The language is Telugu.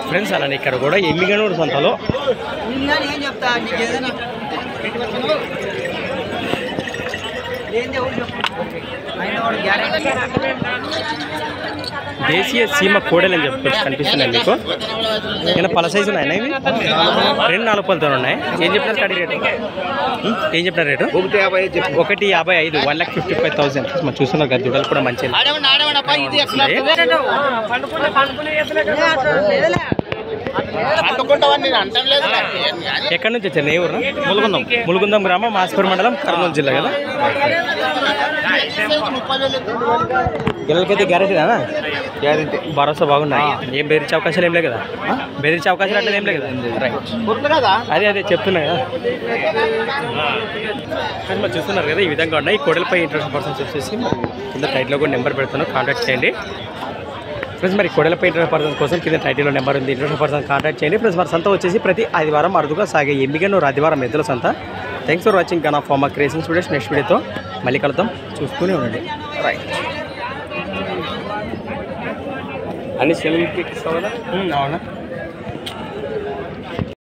ఫ్రెండ్స్ అలానే ఇక్కడ కూడా ఎమ్మిగనూరు సంతలో ఏం చెప్తా నీకు ఏదైనా ఏంది ఎవరు చెప్పు అయినా వాడు గ్యారెంటీ దేశీయ సీమ కోడలు అని చెప్పి కనిపిస్తున్నాయి మీకు ఏమైనా పల సైజు ఉన్నాయా ఇవి రెండు నాలుగు పళ్ళతో ఉన్నాయి ఏం చెప్తారు కడి రేటు ఉం? ఏం చెప్తారు రేటు ఒకటి యాభై చెప్పు ఒకటి యాభై ఐదు one lakh fifty five thousand మనం చూస్తున్నారు కదా దుడలు కూడా మంచి ఎక్కడి నుంచి వచ్చారు ఏ ఊరు ములుగుందం ములుగుందం గ్రామం మాస్పూర్ మండలం కర్నూలు జిల్లా కదా పిల్లలకైతే గ్యారెంటీనా గ్యారెంటీ భరోసా బాగున్నాయి ఏం బెదిరించే అవకాశాలు ఏం లేవు కదా బెదిరించే అవకాశాలు అట్లా ఏం లేవు కదా రైట్ గుర్తు కదా అదే అదే చెప్తున్నా కదా ఫ్రెండ్స్ మరి చూస్తున్నారు కదా ఈ విధంగా ఉన్నాయి ఈ కోడలపై ఇంట్రెస్ట్ పర్సన్స్ వచ్చేసి మరి కింద టైట్లో కూడా నెంబర్ పెడుతున్నాను కాంటాక్ట్ చేయండి ఫ్రెండ్స్ మరి కోడలపై ఇంట్రెస్ట్ పర్సన్స్ కోసం కింద టైటిల్లో నెంబర్ ఉంది ఇంట్రెస్ట్ పర్సన్ కాంటాక్ట్ చేయండి ఫ్రెండ్స్ మరి సంత వచ్చేసి ప్రతి ఆదివారం అరుదుగా సాగే ఎమ్మిగనూరు ఆదివారం ఎద్దుల సంత thanks for watching gun of farma creations videos next వీడియోతో మళ్ళీ కలుద్దాం చూస్తూనే ఉండండి రైట్ అన్ని సెలవులకి అవునా